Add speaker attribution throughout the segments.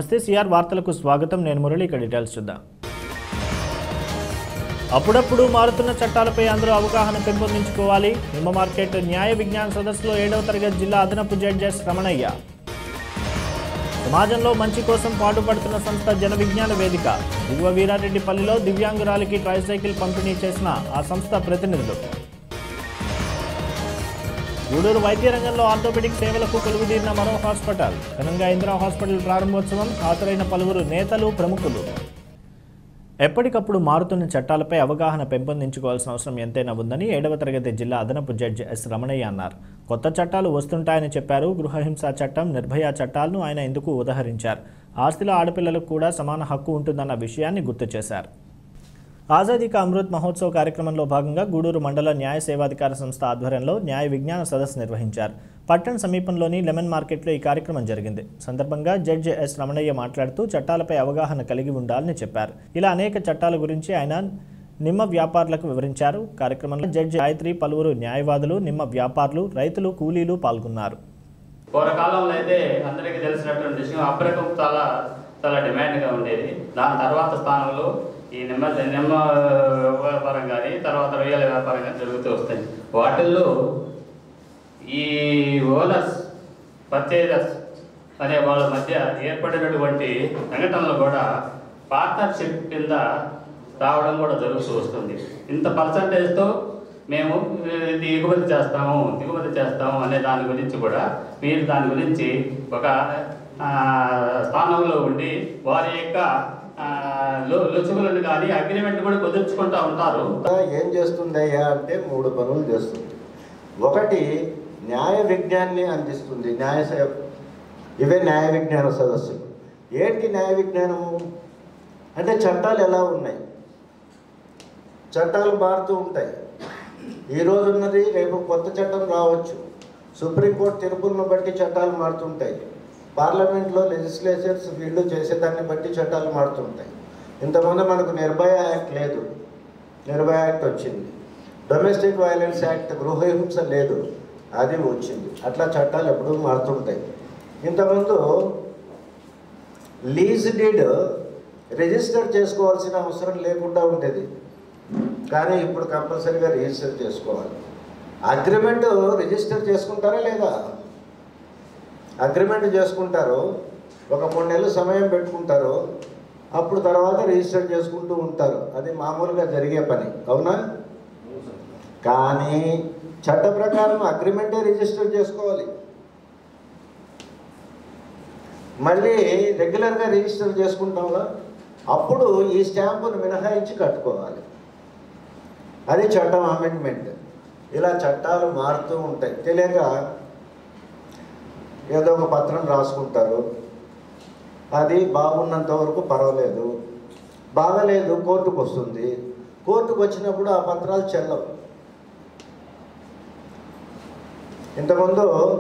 Speaker 1: నమస్తే సిఆర్ వార్తలకు స్వాగతం నేను మురళి ఇక డీటెయిల్స్ చూద్దాం అప్పుడప్పుడు మారుతున్న చట్టాలపై అందరూ అవగాహన పెంపొందించుకోవాలి నిమ్మ మార్కెట్ న్యాయ విజ్ఞాన సదస్సులో ఏడవ తరగతి జిల్లా అదనపు జడ్జెస్ రమణయ్య సమాజంలో మంచి కోసం పాటుపడుతున్న సంస్థ జన విజ్ఞాన వేదిక దిగువ వీరారెడ్డిపల్లిలో దివ్యాంగురాలికి ట్రైసైకిల్ పంపిణీ చేసిన ఆ సంస్థ ప్రతినిధులు గూడూరు వైద్య రంగంలో ఆర్థోపెడిక్ సేవలకు కొలువుదీరిన మరో హాస్పిటల్ ఘనంగా ఇందిరా హాస్పిటల్ ప్రారంభోత్సవం హాజరైన పలువురు నేతలు ప్రముఖులు ఎప్పటికప్పుడు మారుతున్న చట్టాలపై అవగాహన పెంపొందించుకోవాల్సిన అవసరం ఎంతైనా ఉందని ఏడవ తరగతి జిల్లా అదనపు జడ్జి ఎస్ రమణయ్య అన్నారు కొత్త చట్టాలు వస్తుంటాయని చెప్పారు గృహహింస చట్టం నిర్భయ చట్టాలను ఆయన ఇందుకు ఉదహరించారు ఆస్తిలో ఆడపిల్లలకు కూడా సమాన హక్కు ఉంటుందన్న విషయాన్ని గుర్తు చేశారు ఆజాదీ కా అమృత్ మహోత్సవ్ కార్యక్రమంలో భాగంగా గూడూరు మండల న్యాయ సేవాధికార సంస్థ ఆధ్వర్యంలో న్యాయ విజ్ఞాన సదస్సు నిర్వహించారు పట్టణ సమీపంలోని లెమన్ మార్కెట్లో ఈ కార్యక్రమం జరిగింది సందర్భంగా జడ్జి ఎస్ రమణయ్య మాట్లాడుతూ చట్టాలపై అవగాహన కలిగి ఉండాలని చెప్పారు ఇలా అనేక చట్టాల గురించి ఆయన నిమ్మ వ్యాపారులకు వివరించారు కార్యక్రమంలో జడ్జి గాయత్రి పలువురు న్యాయవాదులు నిమ్మ వ్యాపారులు రైతులు కూలీలు పాల్గొన్నారు
Speaker 2: పూర్వకాలంలో అయితే అందరికీ తెలిసినటువంటి విషయం అబ్రకం చాలా చాలా డిమాండ్గా ఉండేది దాని తర్వాత స్థానంలో ఈ నిమ్మ నిమ్మ వ్యాపారం కానీ తర్వాత రొయ్యల వ్యాపారం కానీ జరుగుతూ వస్తాయి వాటిల్లో ఈ ఓనర్స్ పర్చేజర్స్ అనే వాళ్ళ మధ్య ఏర్పడినటువంటి సంఘటనలు కూడా పార్ట్నర్షిప్ కింద రావడం కూడా జరుగుతూ వస్తుంది ఇంత పర్సంటేజ్తో మేము ఇది ఎగుమతి చేస్తాము దిగుమతి చేస్తాము అనే దాని గురించి కూడా మీరు దాని గురించి ఒక ఆ, స్థానంలో ఉండి వారి యొక్క ఆ, లు- లుచుకులను కానీ అగ్రిమెంట్ కూడా కుదుర్చుకుంటూ ఉంటారు
Speaker 3: ఏం చేస్తుందయ్యా అంటే మూడు పనులు చేస్తుంది ఒకటి న్యాయ విజ్ఞాన్ని అందిస్తుంది న్యాయ సే- ఇవే న్యాయ విజ్ఞాన సదస్సులు ఏంటి న్యాయ విజ్ఞానము అంటే చట్టాలు ఎలా ఉన్నాయి చట్టాలు మారుతూ ఉంటాయి ఈ రోజు ఉన్నది రేపు కొత్త చట్టం రావచ్చు సుప్రీంకోర్టు తీర్పులను బట్టి చట్టాలు మారుతుంటాయి పార్లమెంట్లో లెజిస్లేచర్స్ వీళ్ళు చేసేదాన్ని బట్టి చట్టాలు మారుతుంటాయి ఇంతకుముందు మనకు నిర్భయ యాక్ట్ లేదు నిర్భయ యాక్ట్ వచ్చింది డొమెస్టిక్ వైలెన్స్ యాక్ట్ గృహహింస లేదు అది వచ్చింది అట్లా చట్టాలు ఎప్పుడూ మారుతుంటాయి ఇంతకుముందు లీజ్ డీడ్ రిజిస్టర్ చేసుకోవాల్సిన అవసరం లేకుండా ఉండేది కానీ ఇప్పుడు కంపల్సరీగా రిజిస్టర్ చేసుకోవాలి అగ్రిమెంట్ రిజిస్టర్ చేసుకుంటారా లేదా అగ్రిమెంట్ చేసుకుంటారు ఒక మూడు నెలలు సమయం పెట్టుకుంటారు అప్పుడు తర్వాత రిజిస్టర్ చేసుకుంటూ ఉంటారు అది మామూలుగా జరిగే పని అవునా కానీ చట్ట ప్రకారం అగ్రిమెంటే రిజిస్టర్ చేసుకోవాలి మళ్ళీ రెగ్యులర్గా రిజిస్టర్ చేసుకుంటాంగా అప్పుడు ఈ స్టాంపును మినహాయించి కట్టుకోవాలి అది చట్టం అమెండ్మెంట్ ఇలా చట్టాలు మారుతూ ఉంటాయి తెలియక ఏదో ఒక పత్రం రాసుకుంటారు అది బాగున్నంత వరకు పర్వాలేదు బాగలేదు కోర్టుకు వస్తుంది కోర్టుకు వచ్చినప్పుడు ఆ పత్రాలు చెల్లవు ఇంతకుముందు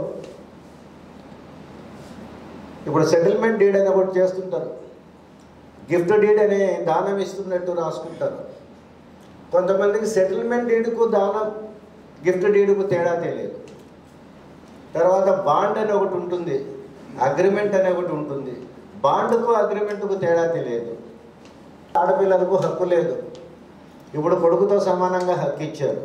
Speaker 3: ఇప్పుడు సెటిల్మెంట్ డీడ్ అని ఒకటి చేస్తుంటారు గిఫ్ట్ డీడ్ అని దానం ఇస్తున్నట్టు రాసుకుంటారు కొంతమందికి సెటిల్మెంట్ డీడ్కు దానం గిఫ్ట్ డీడ్కు తేడా తెలియదు తర్వాత బాండ్ అని ఒకటి ఉంటుంది అగ్రిమెంట్ అని ఒకటి ఉంటుంది బాండ్కు అగ్రిమెంట్కు తేడా తెలియదు ఆడపిల్లలకు హక్కు లేదు ఇప్పుడు కొడుకుతో సమానంగా హక్కు ఇచ్చారు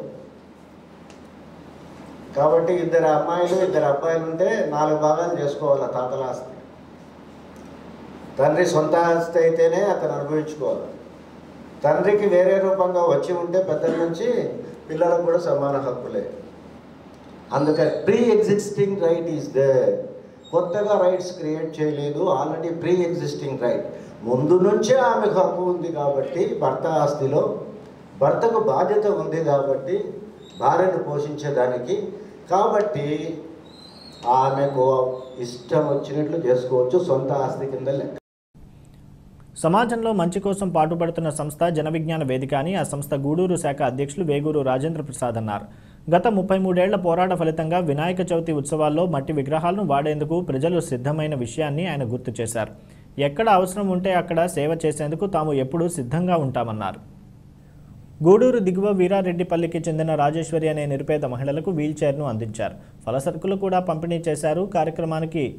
Speaker 3: కాబట్టి ఇద్దరు అమ్మాయిలు ఇద్దరు అబ్బాయిలు ఉంటే నాలుగు భాగాలు చేసుకోవాలి ఆ తాతల ఆస్తి తండ్రి సొంత ఆస్తి అయితేనే అతను అనుభవించుకోవాలి తండ్రికి వేరే రూపంగా వచ్చి ఉంటే పెద్దల నుంచి పిల్లలకు కూడా సమాన హక్కులే అందుకని pre existing right is they కొత్తగా రైట్స్ క్రియేట్ చేయలేదు ఆల్రెడీ ప్రీ ఎగ్జిస్టింగ్ రైట్ ముందు నుంచే ఆమెకు హక్కు ఉంది కాబట్టి భర్త ఆస్తిలో భర్తకు బాధ్యత ఉంది కాబట్టి భార్యను పోషించేదానికి కాబట్టి ఆమెకు ఇష్టం వచ్చినట్లు చేసుకోవచ్చు సొంత ఆస్తి కింద లెక్క
Speaker 1: సమాజంలో మంచి కోసం పాటుపడుతున్న సంస్థ జన విజ్ఞాన వేదిక అని ఆ సంస్థ గూడూరు శాఖ అధ్యక్షులు వేగూరు రాజేంద్ర ప్రసాద్ అన్నారు గత ముప్పై మూడేళ్ల పోరాట ఫలితంగా వినాయక చవితి ఉత్సవాల్లో మట్టి విగ్రహాలను వాడేందుకు ప్రజలు సిద్ధమైన విషయాన్ని ఆయన గుర్తు చేశారు ఎక్కడ అవసరం ఉంటే అక్కడ సేవ చేసేందుకు తాము ఎప్పుడూ సిద్ధంగా ఉంటామన్నారు గూడూరు దిగువ వీరారెడ్డిపల్లికి చెందిన రాజేశ్వరి అనే నిరుపేద మహిళలకు వీల్ చైర్ను అందించారు ఫలసరుకులు కూడా పంపిణీ చేశారు కార్యక్రమానికి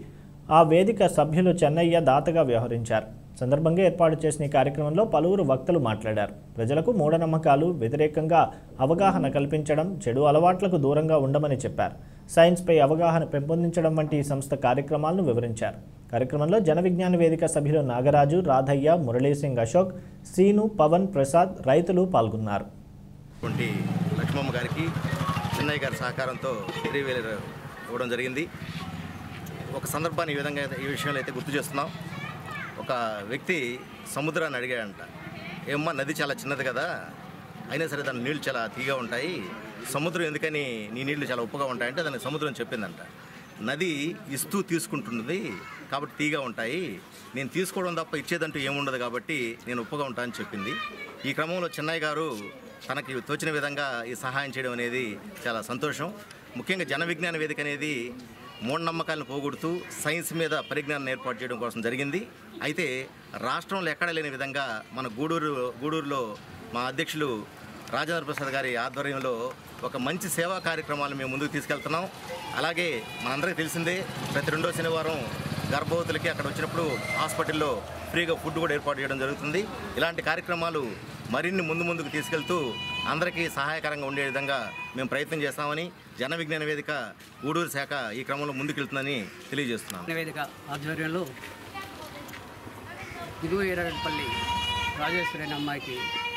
Speaker 1: ఆ వేదిక సభ్యులు చెన్నయ్య దాతగా వ్యవహరించారు సందర్భంగా ఏర్పాటు చేసిన ఈ కార్యక్రమంలో పలువురు వక్తలు మాట్లాడారు ప్రజలకు మూఢనమ్మకాలు వ్యతిరేకంగా అవగాహన కల్పించడం చెడు అలవాట్లకు దూరంగా ఉండమని చెప్పారు సైన్స్పై అవగాహన పెంపొందించడం వంటి ఈ సంస్థ కార్యక్రమాలను వివరించారు కార్యక్రమంలో జన విజ్ఞాన వేదిక సభ్యులు నాగరాజు రాధయ్య మురళీసింగ్ అశోక్ సీను పవన్ ప్రసాద్ రైతులు పాల్గొన్నారు
Speaker 4: వంటి లక్ష్మమ్మ గారికి చిన్నయ్య గారి సహకారంతో త్రీ వీలర్ ఇవ్వడం జరిగింది ఒక సందర్భాన్ని ఈ విధంగా ఈ విషయంలో అయితే గుర్తు చేస్తున్నాం ఒక వ్యక్తి సముద్రాన్ని అడిగాడంట ఏమ్మా నది చాలా చిన్నది కదా అయినా సరే దాని నీళ్లు చాలా తీగా ఉంటాయి సముద్రం ఎందుకని నీ నీళ్లు చాలా ఉప్పుగా ఉంటాయంటే దానికి సముద్రం చెప్పిందంట నది ఇస్తూ తీసుకుంటున్నది కాబట్టి తీగా ఉంటాయి నేను తీసుకోవడం తప్ప ఇచ్చేదంటూ ఏముండదు కాబట్టి నేను ఉప్పుగా ఉంటానని చెప్పింది ఈ క్రమంలో చెన్నయ్య గారు తనకి తోచిన విధంగా ఈ సహాయం చేయడం అనేది చాలా సంతోషం ముఖ్యంగా జన విజ్ఞాన వేదిక అనేది మూఢనమ్మకాలను పోగొడుతూ సైన్స్ మీద పరిజ్ఞానం ఏర్పాటు చేయడం కోసం జరిగింది అయితే రాష్ట్రంలో ఎక్కడ లేని విధంగా మన గూడూరు గూడూరులో మా అధ్యక్షులు రాజేంద్ర ప్రసాద్ గారి ఆధ్వర్యంలో ఒక మంచి సేవా కార్యక్రమాలు మేము ముందుకు తీసుకెళ్తున్నాం అలాగే మనందరికీ తెలిసిందే ప్రతి రెండో శనివారం గర్భవతులకి అక్కడ వచ్చినప్పుడు హాస్పిటల్లో ఫ్రీగా ఫుడ్ కూడా ఏర్పాటు చేయడం జరుగుతుంది ఇలాంటి కార్యక్రమాలు మరిన్ని ముందు ముందుకు తీసుకెళ్తూ అందరికీ సహాయకరంగా ఉండే విధంగా మేము ప్రయత్నం చేస్తామని జన విజ్ఞాన వేదిక గూడూరు శాఖ ఈ క్రమంలో ముందుకెళ్తుందని తెలియజేస్తున్నాం
Speaker 5: నివేదిక ఆధ్వర్యంలో దిగువ ఈరపల్లి రాజేశ్వరి అనే అమ్మాయికి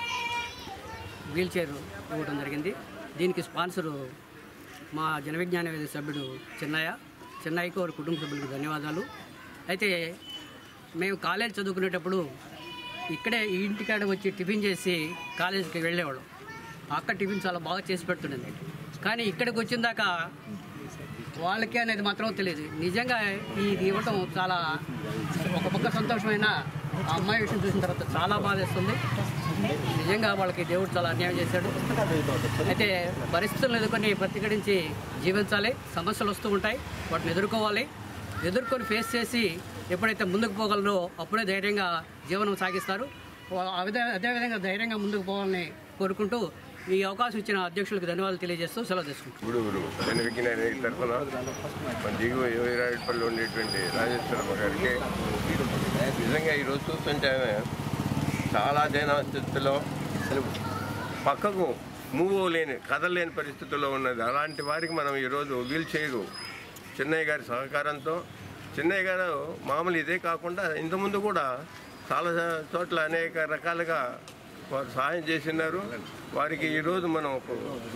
Speaker 5: వీల్ చైర్ ఇవ్వడం జరిగింది దీనికి స్పాన్సరు మా జన విజ్ఞాన వేదిక సభ్యుడు చిన్నయ్య చిన్నయ్యకు వారి కుటుంబ సభ్యులకు ధన్యవాదాలు అయితే మేము కాలేజ్ చదువుకునేటప్పుడు ఇక్కడే ఈ ఇంటికాడ వచ్చి టిఫిన్ చేసి కాలేజీకి వెళ్ళేవాళ్ళం అక్క టిఫిన్ చాలా బాగా చేసి పెడుతుండేది కానీ ఇక్కడికి వచ్చిన దాకా వాళ్ళకి అనేది మాత్రం తెలియదు నిజంగా ఇది ఇవ్వటం చాలా ఒక పక్క సంతోషమైన ఆ అమ్మాయి విషయం చూసిన తర్వాత చాలా బాధేస్తుంది నిజంగా వాళ్ళకి దేవుడు చాలా అన్యాయం చేశాడు అయితే పరిస్థితులను ఎదుర్కొని ప్రతిఘటించి జీవించాలి సమస్యలు వస్తూ ఉంటాయి వాటిని ఎదుర్కోవాలి ఎదుర్కొని ఫేస్ చేసి ఎప్పుడైతే ముందుకు పోగలరో అప్పుడే ధైర్యంగా జీవనం సాగిస్తారు ఆ విధ అదేవిధంగా ధైర్యంగా ముందుకు పోవాలని కోరుకుంటూ ఈ అవకాశం ఇచ్చిన అధ్యక్షులకు ధన్యవాదాలు తెలియజేస్తూ సెలవు తీసుకుంటాం
Speaker 6: గూడూరు జన విజ్ఞాన వేదిక తరఫున మన దిగువ యోగిరాడిపల్లిలో ఉండేటువంటి రాజేశ్వరమ్మ గారికి నిజంగా ఈరోజు చూస్తుంటే ఆమె చాలా స్థితిలో పక్కకు మూవ్ లేని కదలలేని పరిస్థితుల్లో ఉన్నది అలాంటి వారికి మనం ఈరోజు వీల్ చైరు చిన్నయ్య గారి సహకారంతో చిన్నయ్య గారు మామూలు ఇదే కాకుండా ఇంతకుముందు కూడా చాలా చోట్ల అనేక రకాలుగా వారు సహాయం చేసినారు వారికి ఈరోజు మనం ఒక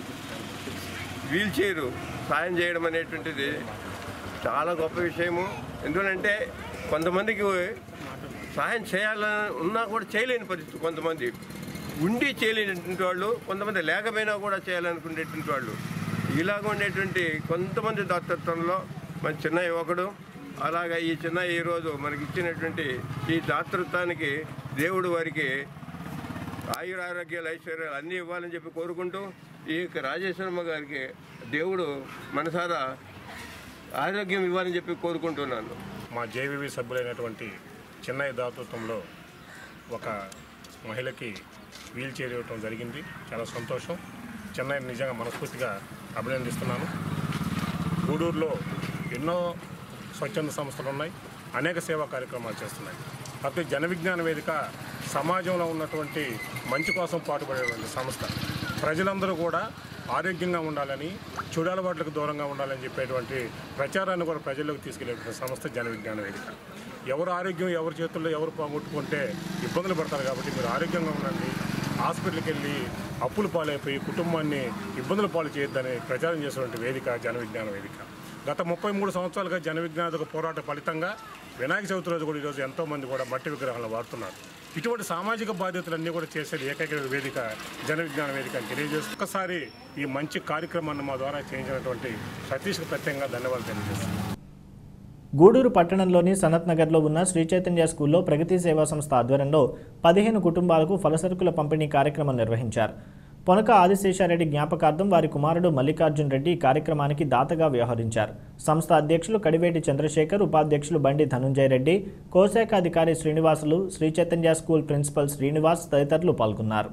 Speaker 6: వీల్ చైరు సాయం చేయడం అనేటువంటిది చాలా గొప్ప విషయము ఎందుకంటే కొంతమందికి సహాయం చేయాలని ఉన్నా కూడా చేయలేని పరిస్థితి కొంతమంది ఉండి చేయలేనటువంటి వాళ్ళు కొంతమంది లేకపోయినా కూడా చేయాలనుకునేటువంటి వాళ్ళు ఇలాగ ఉండేటువంటి కొంతమంది దాతృత్వంలో మన చిన్న యువకుడు అలాగా ఈ చిన్న ఈరోజు మనకి ఇచ్చినటువంటి ఈ దాతృత్వానికి దేవుడు వారికి ఆయుర ఆరోగ్యాలు ఐశ్వర్యాలు అన్నీ ఇవ్వాలని చెప్పి కోరుకుంటూ ఈ యొక్క రాజేశ్వరమ్మ గారికి దేవుడు మనసారా ఆరోగ్యం ఇవ్వాలని చెప్పి కోరుకుంటున్నాను
Speaker 7: మా జేవీవి సభ్యులైనటువంటి చెన్నై దాతృత్వంలో ఒక మహిళకి వీల్ చైర్ ఇవ్వటం జరిగింది చాలా సంతోషం చెన్నై నిజంగా మనస్ఫూర్తిగా అభినందిస్తున్నాను గూడూరులో ఎన్నో స్వచ్ఛంద సంస్థలు ఉన్నాయి అనేక సేవా కార్యక్రమాలు చేస్తున్నాయి కాకపోతే జన విజ్ఞాన వేదిక సమాజంలో ఉన్నటువంటి మంచి కోసం పాటుపడేటువంటి సంస్థ ప్రజలందరూ కూడా ఆరోగ్యంగా ఉండాలని చెడు అలవాట్లకు దూరంగా ఉండాలని చెప్పేటువంటి ప్రచారాన్ని కూడా ప్రజల్లోకి తీసుకెళ్లేటువంటి సంస్థ జన విజ్ఞాన వేదిక ఎవరు ఆరోగ్యం ఎవరి చేతుల్లో ఎవరు పోగొట్టుకుంటే ఇబ్బందులు పడతారు కాబట్టి మీరు ఆరోగ్యంగా ఉండండి హాస్పిటల్కి వెళ్ళి అప్పులు పాలైపోయి కుటుంబాన్ని ఇబ్బందుల పాలు చేయొద్దని ప్రచారం చేసినటువంటి వేదిక జన విజ్ఞాన వేదిక గత ముప్పై మూడు సంవత్సరాలుగా జన విజ్ఞాన పోరాట ఫలితంగా వినాయక చవితి రోజు కూడా ఈరోజు ఎంతోమంది కూడా మట్టి విగ్రహాలను వాడుతున్నారు ఇటువంటి సామాజిక బాధ్యతలన్నీ కూడా చేసేది ఏకైక వేదిక జన విజ్ఞాన వేదిక అని తెలియజేస్తూ ఒక్కసారి ఈ మంచి కార్యక్రమాన్ని మా ద్వారా చేయించినటువంటి సతీష్కి ప్రత్యేకంగా ధన్యవాదాలు తెలియజేస్తున్నాను
Speaker 1: గూడూరు పట్టణంలోని సనత్ నగర్లో ఉన్న శ్రీ చైతన్య స్కూల్లో ప్రగతి సేవా సంస్థ ఆధ్వర్యంలో పదిహేను కుటుంబాలకు ఫలసరుకుల పంపిణీ కార్యక్రమం నిర్వహించారు పొనక ఆదిశేషారెడ్డి జ్ఞాపకార్థం వారి కుమారుడు మల్లికార్జున్ రెడ్డి ఈ కార్యక్రమానికి దాతగా వ్యవహరించారు సంస్థ అధ్యక్షులు కడివేటి చంద్రశేఖర్ ఉపాధ్యక్షులు బండి ధనుంజయ రెడ్డి కోశాఖ అధికారి శ్రీనివాసులు శ్రీ చైతన్య స్కూల్ ప్రిన్సిపల్ శ్రీనివాస్ తదితరులు పాల్గొన్నారు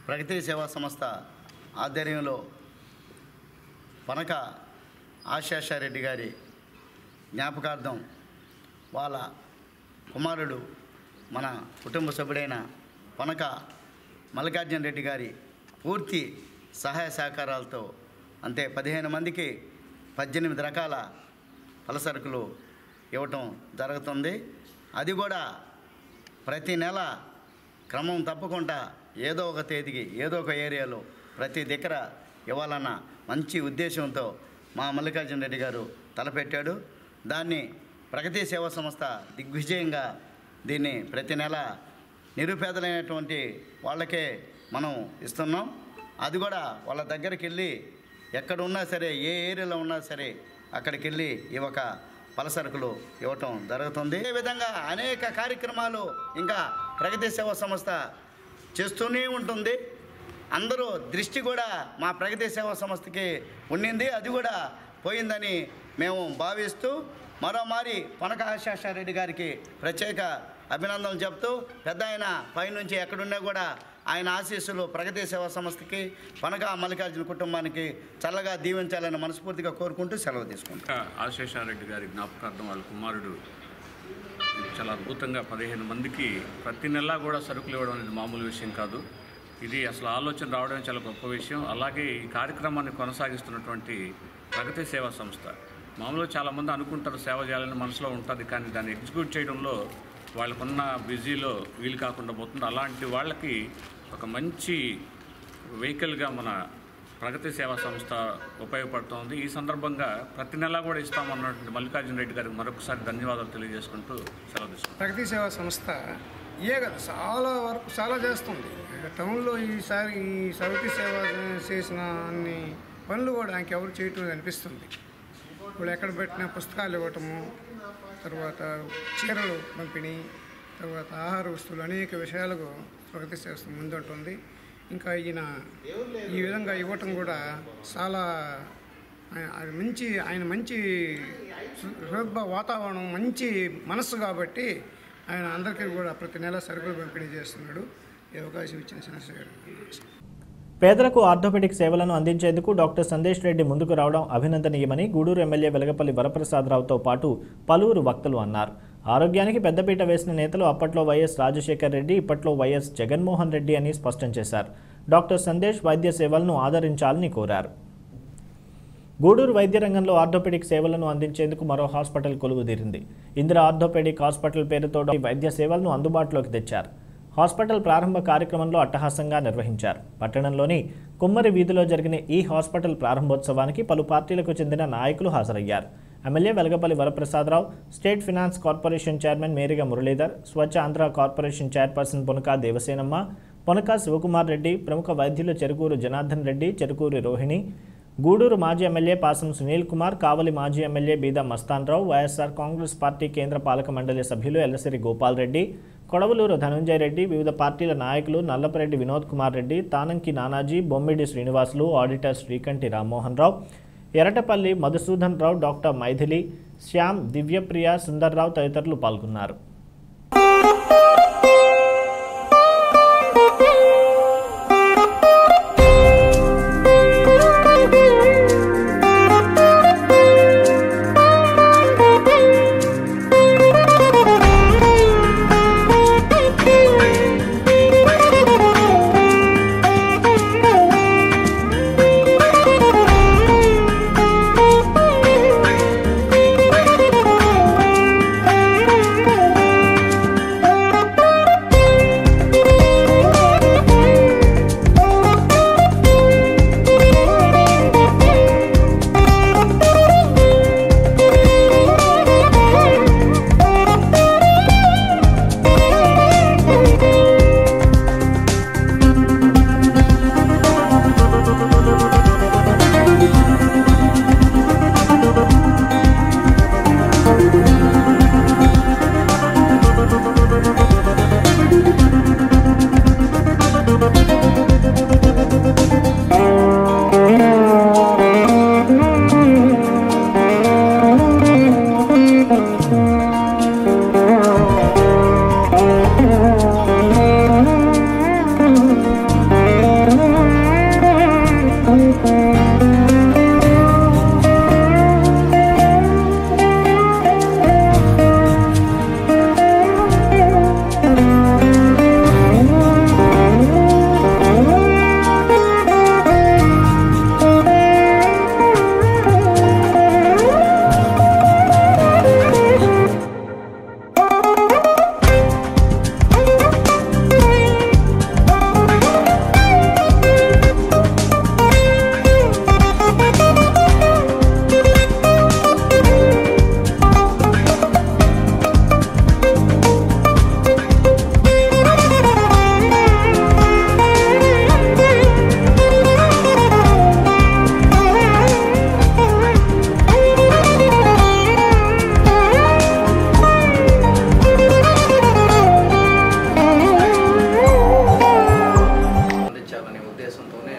Speaker 8: ప్రగతి సేవా సంస్థ ఆధ్వర్యంలో పనక ఆశాషారెడ్డి గారి జ్ఞాపకార్థం వాళ్ళ కుమారుడు మన కుటుంబ సభ్యుడైన పనక మల్లికార్జున రెడ్డి గారి పూర్తి సహాయ సహకారాలతో అంతే పదిహేను మందికి పద్దెనిమిది రకాల పలసరుకులు ఇవ్వటం జరుగుతుంది అది కూడా ప్రతి నెల క్రమం తప్పకుండా ఏదో ఒక తేదీకి ఏదో ఒక ఏరియాలో ప్రతి దగ్గర ఇవ్వాలన్న మంచి ఉద్దేశంతో మా మల్లికార్జున రెడ్డి గారు తలపెట్టాడు దాన్ని ప్రగతి సేవా సంస్థ దిగ్విజయంగా దీన్ని ప్రతి నెల నిరుపేదలైనటువంటి వాళ్ళకే మనం ఇస్తున్నాం అది కూడా వాళ్ళ దగ్గరికి వెళ్ళి ఎక్కడ ఉన్నా సరే ఏ ఏరియాలో ఉన్నా సరే అక్కడికి వెళ్ళి ఈ ఒక పలసరుకులు ఇవ్వటం జరుగుతుంది ఈ విధంగా అనేక కార్యక్రమాలు ఇంకా ప్రగతి సేవా సంస్థ చేస్తూనే ఉంటుంది అందరూ దృష్టి కూడా మా ప్రగతి సేవా సంస్థకి ఉండింది అది కూడా పోయిందని మేము భావిస్తూ మరోమారి పనక ఆశాషారెడ్డి గారికి ప్రత్యేక అభినందనలు చెప్తూ పెద్ద ఆయన పైనుంచి ఎక్కడున్నా కూడా ఆయన ఆశీస్సులు ప్రగతి సేవా సంస్థకి పనక మల్లికార్జున కుటుంబానికి చల్లగా దీవించాలని మనస్ఫూర్తిగా కోరుకుంటూ సెలవు తీసుకుంటాం
Speaker 9: ఆశేషారెడ్డి గారి జ్ఞాపకార్థం వాళ్ళ కుమారుడు చాలా అద్భుతంగా పదిహేను మందికి ప్రతి నెల కూడా సరుకులు ఇవ్వడం అనేది మామూలు విషయం కాదు ఇది అసలు ఆలోచన రావడం చాలా గొప్ప విషయం అలాగే ఈ కార్యక్రమాన్ని కొనసాగిస్తున్నటువంటి ప్రగతి సేవా సంస్థ మామూలుగా చాలామంది అనుకుంటారు సేవ చేయాలని మనసులో ఉంటుంది కానీ దాన్ని ఎగ్జిక్యూట్ చేయడంలో వాళ్ళకున్న బిజీలో వీలు కాకుండా పోతుంది అలాంటి వాళ్ళకి ఒక మంచి వెహికల్గా మన ప్రగతి సేవా సంస్థ ఉపయోగపడుతోంది ఈ సందర్భంగా ప్రతి నెలా కూడా ఇస్తామన్నటువంటి మల్లికార్జున రెడ్డి గారికి మరొకసారి ధన్యవాదాలు తెలియజేసుకుంటూ సెలవు తీసుకుంటాం
Speaker 10: ప్రగతి సేవా సంస్థ ఏ కదా చాలా వరకు చాలా చేస్తుంది టౌన్లో ఈసారి ఈ ప్రగతి సేవ చేసిన అన్ని పనులు కూడా ఇంకెవరు చేయటం అనిపిస్తుంది ఇప్పుడు ఎక్కడ పెట్టిన పుస్తకాలు ఇవ్వటము తర్వాత చీరలు పంపిణీ తర్వాత ఆహార వస్తువులు అనేక విషయాలకు ప్రగతి చేస్తూ ముందుంటుంది ఇంకా ఈయన ఈ విధంగా ఇవ్వటం కూడా చాలా ఆయన ఆయన మంచి ఆయన మంచి హృదయ వాతావరణం మంచి మనస్సు కాబట్టి ఆయన అందరికీ కూడా ప్రతి నెల సరుకులు పంపిణీ చేస్తున్నాడు ఈ అవకాశం ఇచ్చిన చంద్రశేఖర్ గారికి
Speaker 1: పేదలకు ఆర్థోపెడిక్ సేవలను అందించేందుకు డాక్టర్ సందేశ్ రెడ్డి ముందుకు రావడం అభినందనీయమని గూడూరు ఎమ్మెల్యే వెలగపల్లి వరప్రసాదరావుతో పాటు పలువురు వక్తలు అన్నారు ఆరోగ్యానికి పెద్దపీట వేసిన నేతలు అప్పట్లో వైఎస్ రాజశేఖర్ రెడ్డి ఇప్పట్లో వైఎస్ జగన్మోహన్ రెడ్డి అని స్పష్టం చేశారు డాక్టర్ సందేశ్ వైద్య సేవలను ఆదరించాలని కోరారు గూడూరు వైద్య రంగంలో ఆర్థోపెడిక్ సేవలను అందించేందుకు మరో హాస్పిటల్ కొలువుదీరింది ఇందిరా ఆర్థోపెడిక్ హాస్పిటల్ పేరుతో ఈ వైద్య సేవలను అందుబాటులోకి తెచ్చారు హాస్పిటల్ ప్రారంభ కార్యక్రమంలో అట్టహాసంగా నిర్వహించారు పట్టణంలోని కుమ్మరి వీధిలో జరిగిన ఈ హాస్పిటల్ ప్రారంభోత్సవానికి పలు పార్టీలకు చెందిన నాయకులు హాజరయ్యారు MLA Velagapalli Varaprasadarao state finance corporation chairman Meriga Muralidhar Swachh Andhra corporation chairperson Ponaka Devasenamma Ponaka Sivakumar Reddy ప్రముఖ వైద్యులు చెరుకూరు జనార్దన్ రెడ్డి చెరుకూరి రోహిణి గూడూరు మాజీ ఎమ్మెల్యే పాసం సునీల్ కుమార్ కావలి మాజీ MLA Beeda Mastanrao YSR Congress party కేంద్ర పాలక మండలి సభ్యులు ఎల్లసిరి గోపాల్ రెడ్డి కొడవలూరు ధనంజయ రెడ్డి వివిధ పార్టీల నాయకులు నల్లపరెడ్డి వినోద్ కుమార్ రెడ్డి తానంకి నానాజీ బొమ్మిడి శ్రీనివాసులు ఆడిటర్ శ్రీకంఠి రామ్మోహన్ రావు ఎరటపల్లి మధుసూదన్ రావు డాక్టర్ మైథిలి శ్యామ్ దివ్యప్రియ సుందర్రావు తదితరులు పాల్గొన్నారు
Speaker 11: Thank you.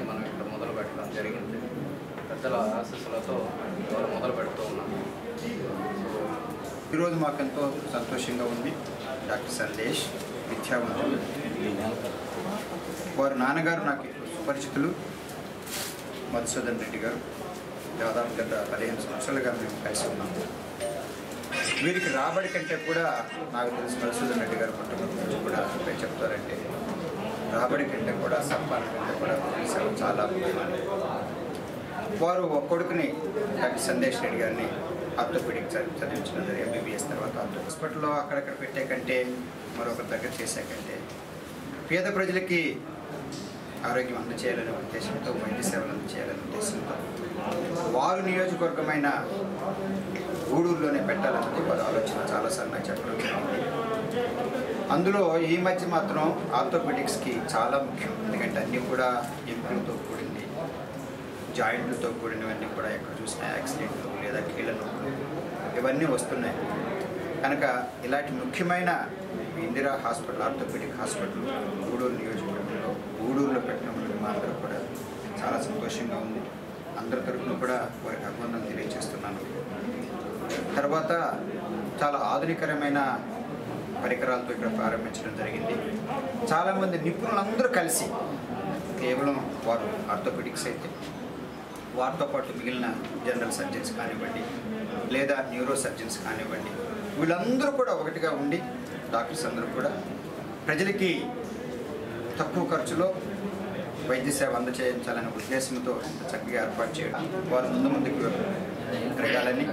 Speaker 11: మనం ఇక్కడ మొదలు పెట్టడం జరిగింది పెద్దల ఆశీస్సులతో ఇవాళ మొదలు పెడుతూ ఉన్నాము
Speaker 12: ఈరోజు మాకెంతో సంతోషంగా ఉంది డాక్టర్ సందేశ్ విద్యావంతులు వారి నాన్నగారు నాకు సుపరిచితులు మధుసూదన్ రెడ్డి గారు దాదాపు గత పదిహేను సంవత్సరాలుగా మేము కలిసి ఉన్నాము వీరికి రాబడి కంటే కూడా నాకు తెలిసి మధుసూదన్ రెడ్డి గారు కుటుంబం నుంచి కూడా మీరు చెప్తారంటే రాబడి కంటే కూడా సంపాదన కంటే కూడా ఈ సేవ చాలా ముఖ్యమైనది వారు ఒక కొడుకుని డాక్టర్ సందేశ్ రెడ్డి గారిని ఆర్థోపెడిక్ చదివించిన ఎంబీబీఎస్ తర్వాత హాస్పిటల్లో అక్కడక్కడ పెట్టే కంటే మరొకరి దగ్గర చేసే కంటే పేద ప్రజలకి ఆరోగ్యం అందచేయాలనే ఉద్దేశంతో వైద్య సేవలు అందచేయాలనే ఉద్దేశంతో వారు నియోజకవర్గమైన గూడూరులోనే పెట్టాలన్నది వారి ఆలోచన చాలాసార్లు నాకు చెప్పడం జరిగింది అందులో ఈ మధ్య మాత్రం ఆర్థోపెడిక్స్కి చాలా ముఖ్యం ఎందుకంటే అన్నీ కూడా ఎముకలతో కూడింది జాయింట్లతో కూడినవన్నీ కూడా ఎక్కడ చూసినా యాక్సిడెంట్లు లేదా కీళ్ళ నొప్పులు ఇవన్నీ వస్తున్నాయి కనుక ఇలాంటి ముఖ్యమైన Indira hospital orthopaedic hospital Gudur నియోజకవర్గంలో గూడూరులో పెట్టడం వల్ల మా అందరూ కూడా చాలా సంతోషంగా ఉంది అందరి తరఫున కూడా వారికి అభినందనలు తెలియజేస్తున్నాను తర్వాత చాలా ఆధునికరమైన పరికరాలతో ఇక్కడ ప్రారంభించడం జరిగింది చాలామంది నిపుణులందరూ కలిసి కేవలం వారు ఆర్థోపెడిక్స్ అయితే వారితో పాటు మిగిలిన జనరల్ సర్జన్స్ కానివ్వండి లేదా న్యూరో సర్జన్స్ కానివ్వండి వీళ్ళందరూ కూడా ఒకటిగా ఉండి డాక్టర్స్ అందరూ కూడా ప్రజలకి తక్కువ ఖర్చులో వైద్య సేవ అందచేయించాలనే ఉద్దేశంతో ఇంత చక్కగా ఏర్పాటు చేయడం వారు ముందు ముందుకు పెరగాలని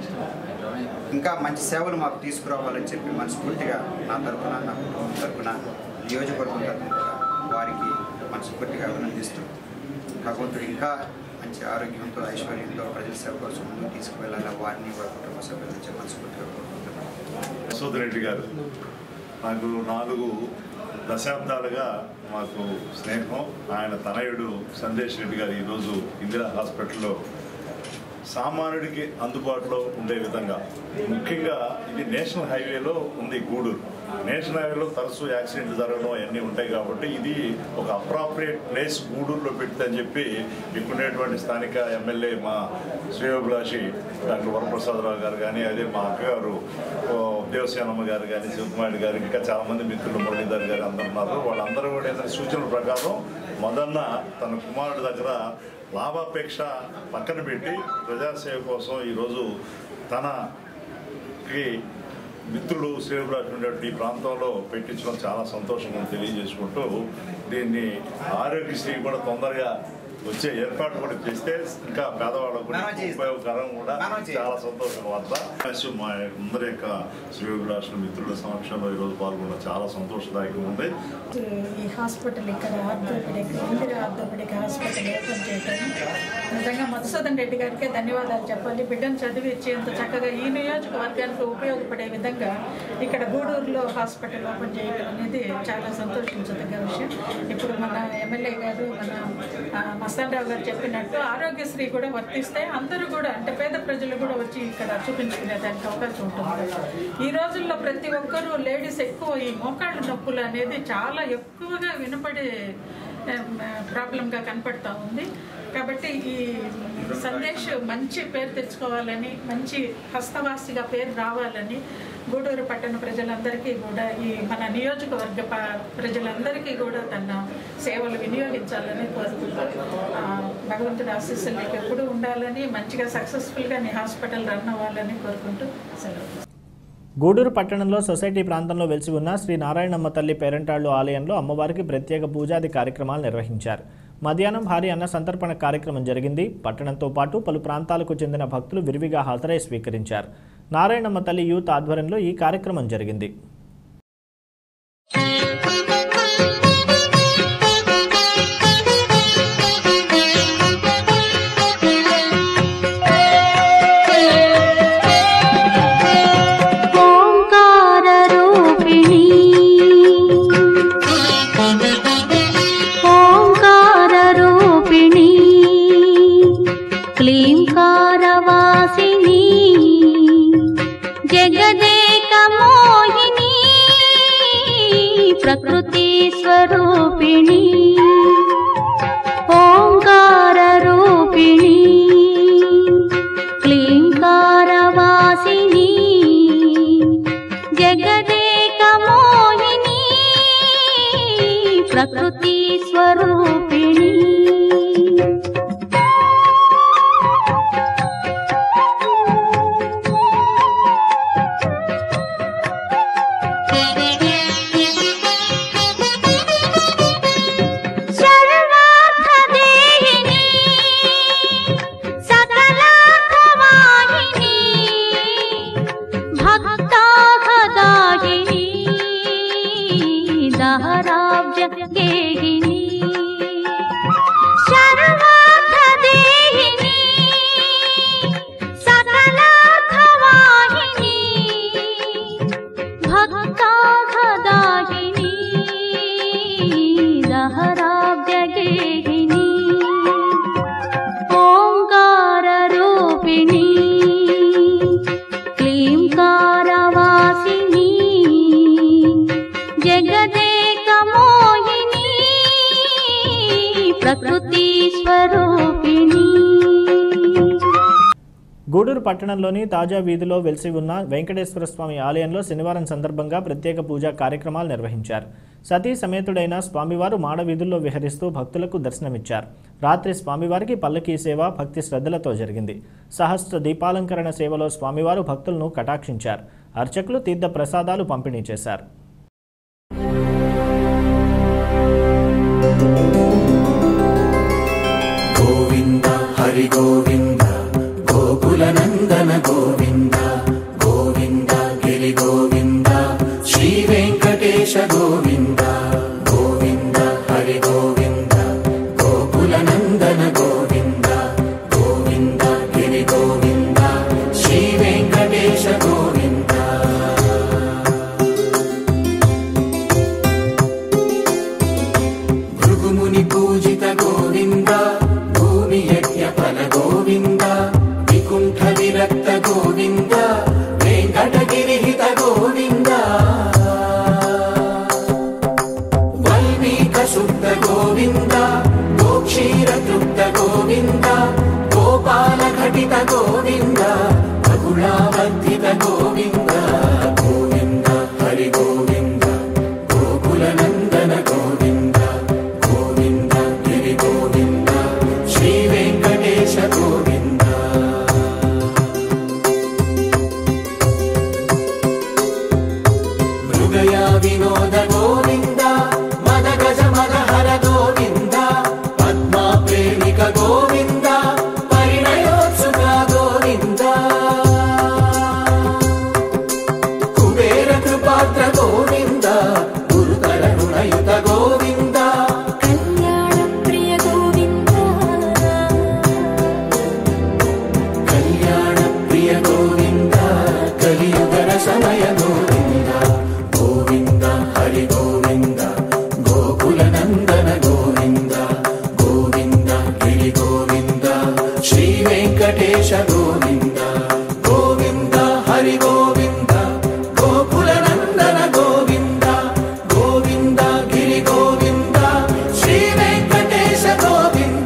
Speaker 12: ఇంకా మంచి సేవలు మాకు తీసుకురావాలని చెప్పి మనస్ఫూర్తిగా నా తరఫున నా కుటుంబం తరఫున నియోజకవర్గం తరఫున కూడా వారికి మనస్ఫూర్తిగా అభినందిస్తూ భగవంతుడు ఇంకా మంచి ఆరోగ్యంతో ఐశ్వర్యంతో ప్రజల సేవ కోసం ముందుకు తీసుకువెళ్ళాలి వారిని వారి కుటుంబ సభ్యుల నుంచి మనస్ఫూర్తిగా కోరుకుంటున్నాను
Speaker 13: మసూద్ రెడ్డి గారు నాకు నాలుగు దశాబ్దాలుగా మాకు స్నేహం ఆయన తనయుడు సందేశ్ రెడ్డి గారు ఈరోజు ఇందిరా హాస్పిటల్లో సామాన్యుడికి అందుబాటులో ఉండే విధంగా ముఖ్యంగా ఇది నేషనల్ హైవేలో ఉంది గూడూరు నేషనల్ హైవేలో తరచూ యాక్సిడెంట్లు జరగడం అవన్నీ ఉంటాయి కాబట్టి ఇది ఒక అప్రాప్రియేట్ ప్లేస్ గూడూరులో పెట్టని చెప్పి ఇక్కడున్నటువంటి స్థానిక ఎమ్మెల్యే మా శ్రేయోభిలాషి డాక్టర్ వరప్రసాదరావు గారు కానీ అదే మా అక్కగారు ఓ, దేవసేనమ్మ గారు కానీ శివకుమార్ గారు ఇంకా చాలామంది మిత్రులు మురళీధర్ గారు అందరు ఉన్నారు వాళ్ళందరూ కూడా ఏదైనా సూచనల ప్రకారం మొదన్న తన కుమారుడి దగ్గర లాభాపేక్ష పక్కన పెట్టి ప్రజాసేవ కోసం ఈరోజు తనకి మిత్రులు శ్రీరాజు ఉండేటువంటి ఈ ప్రాంతంలో పెట్టించడం చాలా సంతోషంగా తెలియజేసుకుంటూ దీన్ని ఆరోగ్యశ్రీ కూడా తొందరగా వచ్చే ఏర్పాటు కూడా చేస్తే ఇంకా పేదవాళ్ళకు కూడా ఉపయోగకరం కూడా చాలా సంతోషం వార్త ప్లస్ మా అందరి యొక్క శ్రీరాజు మిత్రుల సమక్షంలో ఈరోజు పాల్గొనడం చాలా సంతోషదాయకంగా ఉంది
Speaker 14: ఈ హాస్పిటల్ ఇక్కడ orthopaedic Indira orthopaedic hospital open చేయడం నిజంగా మధుసూదన్ రెడ్డి గారికి ధన్యవాదాలు చెప్పాలి బిడ్డను చదివించి ఇంత చక్కగా ఈ నియోజకవర్గానికి ఉపయోగపడే విధంగా ఇక్కడ గూడూరులో హాస్పిటల్ ఓపెన్ చేయడం అనేది చాలా సంతోషించదగ్గ విషయం ఇప్పుడు మన ఎమ్మెల్యే గారు మన ఆ, మస్తాన్ రావు గారు చెప్పినట్టు ఆరోగ్యశ్రీ కూడా వర్తిస్తే అందరూ కూడా అంటే పేద ప్రజలు కూడా వచ్చి ఇక్కడ చూపించుకునే దానికి అవకాశం ఉంటుంది ఈ రోజుల్లో ప్రతి ఒక్కరూ లేడీస్ ఎక్కువ ఈ మోకాళ్ళ నొప్పులు అనేది చాలా ఎక్కువగా వినపడే ప్రాబ్లంగా కనపడతా ఉంది కాబట్టి ఈ సందేశ్ మంచి పేరు తెచ్చుకోవాలని మంచి హస్తవాసిగా పేరు రావాలని గూడూరు పట్టణ ప్రజలందరికీ కూడా ఈ మన నియోజకవర్గ ప- ప్రజలందరికీ కూడా తన సేవలు వినియోగించాలని కోరుకుంటాను ఆ, భగవంతుడి ఆశీస్సులు నీకు ఎప్పుడూ ఉండాలని మంచిగా సక్సెస్ఫుల్గా నీ హాస్పిటల్ రన్ అవ్వాలని కోరుకుంటూ సెలవు
Speaker 1: గూడూరు పట్టణంలో సొసైటీ ప్రాంతంలో వెలిసి ఉన్న శ్రీ నారాయణమ్మ తల్లి పేరంటాళ్ళు ఆలయంలో అమ్మవారికి ప్రత్యేక పూజాది కార్యక్రమాలు నిర్వహించారు మధ్యాహ్నం భారీ అన్న సంతర్పణ కార్యక్రమం జరిగింది పట్టణంతో పాటు పలు ప్రాంతాలకు చెందిన భక్తులు విరివిగా హాజరై స్వీకరించారు నారాయణమ్మ తల్లి యూత్ ఆధ్వర్యంలో ఈ కార్యక్రమం జరిగింది
Speaker 15: ఓంకారరూపిణి ఓంకారరూపిణి క్లీంకారవాసిని జగదేక మోహిని
Speaker 1: గూడూరు పట్టణంలోని తాజా వీధిలో వెలిసి ఉన్న వెంకటేశ్వర స్వామి ఆలయంలో శనివారం సందర్భంగా ప్రత్యేక పూజా కార్యక్రమాలు నిర్వహించారు సతీ సమేతుడైన స్వామివారు మాడవీధుల్లో విహరిస్తూ భక్తులకు దర్శనమిచ్చారు రాత్రి స్వామివారికి పల్లకీ సేవ భక్తి శ్రద్ధలతో జరిగింది సహస్ర దీపాలంకరణ సేవలో స్వామివారు భక్తులను కటాక్షించారు అర్చకులు తీర్థ ప్రసాదాలు పంపిణీ చేశారు
Speaker 16: గోవింద హరి గోవింద గోకుల నందన గోవింద గోవింద గిరి గోవింద శ్రీ వెంకటేశ గోవింద గోవింద హరి గోవింద గోకుల నందన గోవింద గోవింద గిరి గోవింద శ్రీ వెంకటేశ గోవింద భృగుముని పూజిత గోవింద భూమి యజ్ఞ ఫల గోవింద వికుంఠ విరక్త గోవింద వెంకటగిరిహిత గోవింద వల్మీక శుద్ధ గోవింద గోక్షీర తృప్త గోవింద గోపాల ఘటిత గోవింద బహుళావర్ధిత గోవింద గోవింద హరి గోవింద గోకుల నందన గోవింద గోవింద గిరి గోవింద శ్రీ వెంకటేశ గోవింద మృగయా వినోద గోవింద మద గజ మద హర గోవింద పద్మా ప్రేమిక గోవింద పరిణయోత్సుక గోవింద కుబేర కృపాత్ర గోవింద గురుతర రుణయుత గోవింద కళ్యాణ ప్రియ గోవింద కళ్యాణ ప్రియ గోవింద కలియుగర సమయ గోవింద గోవింద హరి గోవింద గోకుల నందన గోవింద గోవింద గిరి గోవింద శ్రీ వెంకటేశ గోవింద గోవింద హరి గోవింద గోకుల నందన గోవింద గోవింద గిరి గోవింద శ్రీ వెంకటేశ గోవింద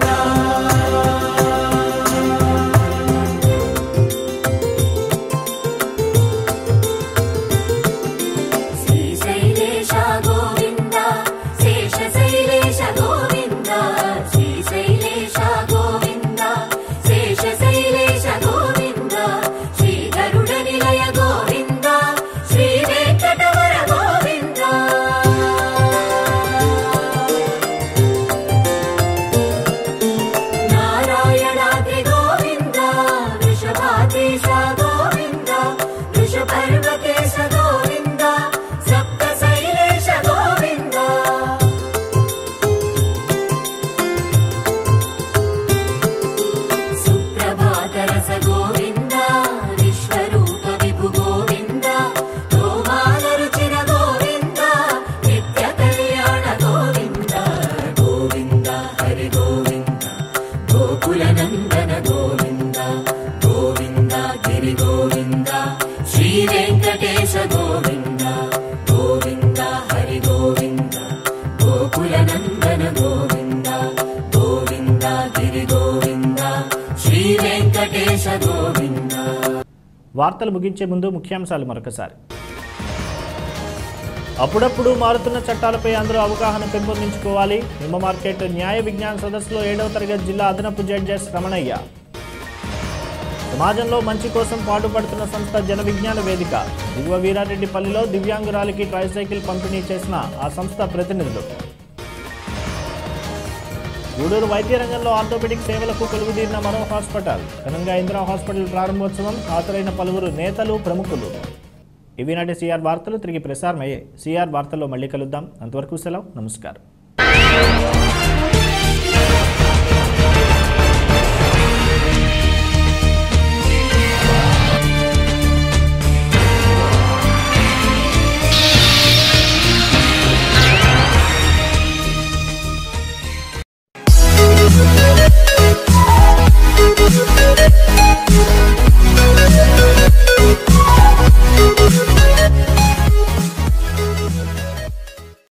Speaker 17: శ్రీశైలేశ గోవింద శేషశైలేశ గోవింద శ్రీశైలేశ గోవింద శేషశైలేశ గోవింద శ్రీ గరుడ నిలయ గోవింద శ్రీ వెంకటవర గోవింద నారాయణాద్రి గోవింద వృషభాదేశ గోవింద వృషపర్వతేశ గోవింద సప్త శైలేశ గోవింద సుప్రభాతరస గోవింద విశ్వరూప విభు గోవింద గోమాల రుచిర గోవింద నిత్య కళ్యాణ గోవింద
Speaker 16: గోవింద హరి గోవింద గోకుల నందన గోవింద గోవింద గిరి గోవింద శ్రీ వెంకటేశ గోవింద గోవింద హరి గోవింద గోకుల నందన గోవింద గోవింద గిరి గోవింద శ్రీ వెంకటేశ గోవింద
Speaker 1: వార్తలు ముగించే ముందు ముఖ్యాంశాలు మరొకసారి అప్పుడప్పుడు మారుతున్న చట్టాలపై అందరూ అవగాహన పెంపొందించుకోవాలి నిమ్మ మార్కెట్ న్యాయ విజ్ఞాన సదస్సులో ఏడవ తరగతి జిల్లా అదనపు జడ్జెస్ రమణయ్య సమాజంలో మంచి కోసం పాటుపడుతున్న సంస్థ జన విజ్ఞాన వేదిక దిగువ వీరారెడ్డిపల్లిలో దివ్యాంగురాలికి ట్రైసైకిల్ పంపిణీ చేసిన ఆ సంస్థ ప్రతినిధులు గూడూరు వైద్య రంగంలో ఆర్థోపెడిక్ సేవలకు కొలువుదీరిన మరో హాస్పిటల్ ఘనంగా ఇందిరా హాస్పిటల్ ప్రారంభోత్సవం హాజరైన పలువురు నేతలు ప్రముఖులు ఇవి నాటి సిఆర్ వార్తలు తిరిగి ప్రసారమయ్యాయి సిఆర్ వార్తల్లో మళ్ళీ కలుద్దాం అంతవరకు సెలవు నమస్కారం